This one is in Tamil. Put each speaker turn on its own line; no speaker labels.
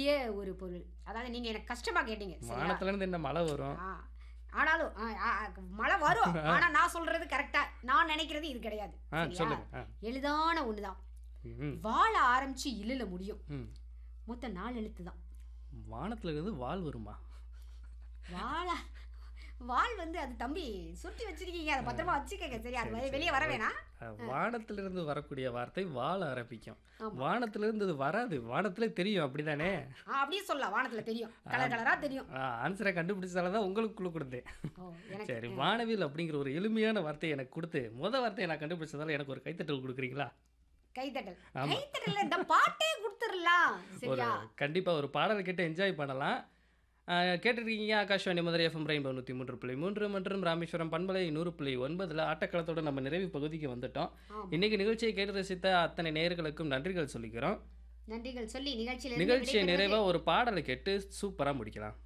வரக்கூடிய ஒரு பொருள் அதாவது நீங்க எனக்கு கஷ்டமா கேட்டீங்க சரியா
வானத்துல இருந்து என்ன மழை வரும்
ஆ. ஆனாலும் ஆ, ஆ, மழை வரும் ஆனா நான் சொல்றது கரெக்டா நான் நினைக்கிறது இது கிடையாது
ஆ
சரியா?
சொல்லுங்க ஆ
எளிதான ஒண்ணுதான்
ம்
வாழ ஆரம்பிச்சு இல்லல முடியும்
ம்
மொத்தம் நாலு எழுத்து தான்
வானத்துல இருந்து வால் வருமா
வாழ வால் வந்து அது தம்பி சுத்தி வச்சிருக்கீங்க அதை பத்திரமா வச்சுக்கங்க சரியா அது வெளி- வெளியே வர வேணாம்
அஹ், வானத்திலிருந்து வரக்கூடிய வார்த்தை வாழ ஆரம்பிக்கும்
ஆமா.
வானத்திலிருந்து இது வராது வானத்துல தெரியும் அப்படிதானே
ஆ, அப்படியே சொல்லலாம் வானத்துல தெரியும் கலர் கலரா தெரியும்
ஆன்சரை கண்டுபிடிச்சால தான் உங்களுக்கு குழு கொடுத்தேன்
ஓ எனக்கு
சரி வானவில் அப்படிங்கிற ஒரு எளிமையான வார்த்தையை எனக்கு கொடுத்து முத வார்த்தையை நான் கண்டுபிடிச்சதால எனக்கு ஒரு கைத்தட்டல் கொடுக்குறீங்களா
கைத்தட்டல்
ஆமா.
கைத்தட்டல் இந்த பாட்டே கொடுத்துடலாம்
ஒரு
சரியா
கண்டிப்பாக ஒரு பாடல் கேட்டு என்ஜாய் பண்ணலாம் அஹ், கேட்டுருக்கீங்க ஆகாஷ்வாணி மதுரை எஃப்எம் ரெயின்போ நூற்றி மூன்று புள்ளி மூன்று மற்றும் ராமேஸ்வரம் பண்பலை நூறு புள்ளி ஒன்பதில் ஆட்டக்களத்தோட நம்ம நிறைவு பகுதிக்கு வந்துட்டோம்
ஆமா.
இன்னைக்கு நிகழ்ச்சியை கேட்டு ரசித்த அத்தனை நேயர்களுக்கும் நன்றிகள் சொல்லிக்கிறோம்
நன்றிகள் சொல்லி நிகழ்ச்சியில
நிகழ்ச்சியை நிறைவாக ஒரு பாடலை கேட்டு சூப்பராக முடிக்கலாம்